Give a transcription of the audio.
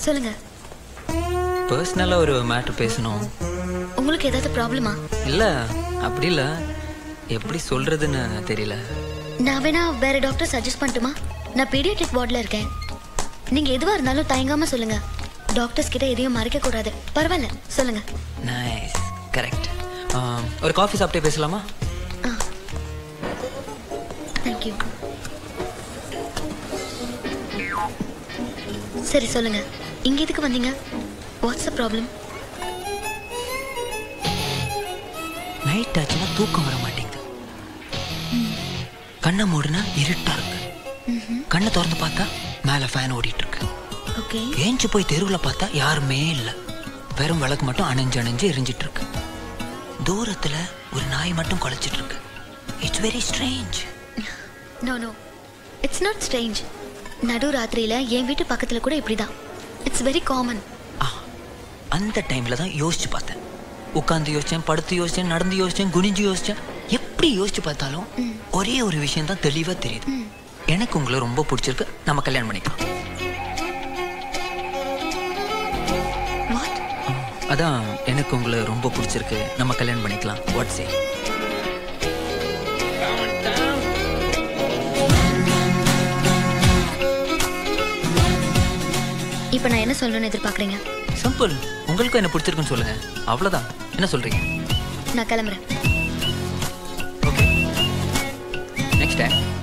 சொல்லுங்க பர்சனலா ஒரு மேட்ரு பேசணும் உங்களுக்கு ஏதாவது ப்ராப்ளமா இல்ல அப்படி இல்ல எப்படி சொல்றதுன்னு தெரியல நான் வேணா வேற டாக்டர் சஜஸ்ட் பண்ணட்டுமா நான் பீடியாட்ரிக் வார்டில் இருக்கேன் நீங்க எதுவா இருந்தாலும் தயங்காம சொல்லுங்க டாக்டர்ஸ் கிட்ட எதையும் மறைக்க கூடாது பரவாயில்ல சொல்லுங்க நைஸ் கரெக்ட் ஒரு காஃபி சாப்பிட்டே பேசலாமா தேங்க்யூ சரி சொல்லுங்க இங்க எதுக்கு வந்தீங்க வாட்ஸ் த ப்ராப்ளம் நைட் ஆச்சுன்னா தூக்கம் வர மாட்டேங்குது கண்ணை மூடுனா இருட்டா இருக்கு கண்ணை திறந்து பார்த்தா மேல ஃபேன் ஓடிட்டு இருக்கு ஓகே ஏஞ்சி போய் தெருவுல பார்த்தா யாருமே இல்ல வெறும் விளக்கு மட்டும் அணைஞ்சு அணைஞ்சு எரிஞ்சிட்டு இருக்கு தூரத்துல ஒரு நாய் மட்டும் குலைச்சிட்டு இருக்கு it's very strange no no it's not strange நடு ராத்திரியில என் வீட்டு பக்கத்துல கூட இப்படிதான் இட்ஸ் வெரி காமன் அந்த டைம்ல தான் யோசிச்சு பார்த்தேன் உட்காந்து யோசிச்சேன் படுத்து யோசிச்சேன் நடந்து யோசிச்சேன் குனிஞ்சு யோசிச்சேன் எப்படி யோசிச்சு பார்த்தாலும் ஒரே ஒரு விஷயம் தான் தெளிவா தெரியுது எனக்கு உங்களை ரொம்ப பிடிச்சிருக்கு நம்ம கல்யாணம் பண்ணிக்கலாம் அதான் எனக்கு உங்களை ரொம்ப பிடிச்சிருக்கு நம்ம கல்யாணம் பண்ணிக்கலாம் வாட்ஸ் ஏ இப்போ நான் என்ன சொல்லணும்னு எதிர்பார்க்குறீங்க சிம்பிள் உங்களுக்கும் என்ன பிடிச்சிருக்குன்னு சொல்லுங்க அவ்வளவுதான் என்ன சொல்றீங்க நான் கிளம்புறேன் நெக்ஸ்ட் டைம்